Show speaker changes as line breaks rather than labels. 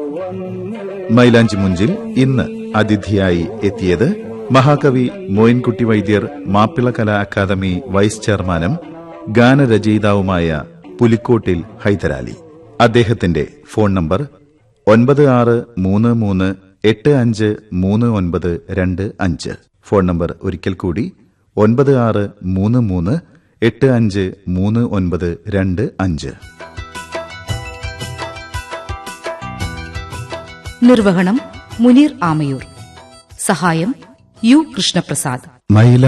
മൈലാഞ്ചി മുഞ്ചിൽ ഇന്ന് അതിഥിയായി എത്തിയത് മഹാകവി മോയിൻകുട്ടി വൈദ്യർ മാപ്പിള കലാ അക്കാദമി വൈസ് ചെയർമാനും ഗാനരചയിതാവുമായ പുലിക്കോട്ടിൽ ഹൈദരാലി അദ്ദേഹത്തിന്റെ ഫോൺ നമ്പർ ഒൻപത് ആറ് മൂന്ന് മൂന്ന് എട്ട് അഞ്ച് മൂന്ന് ഒൻപത് രണ്ട് അഞ്ച് ഫോൺ നമ്പർ ഒരിക്കൽ കൂടി ഒൻപത് ആറ് മൂന്ന് മൂന്ന് എട്ട് അഞ്ച് മൂന്ന് ഒൻപത് രണ്ട് അഞ്ച്
നിർവഹണം മുനീർ ആമയൂർ സഹായം യു കൃഷ്ണപ്രസാദ്
മൈല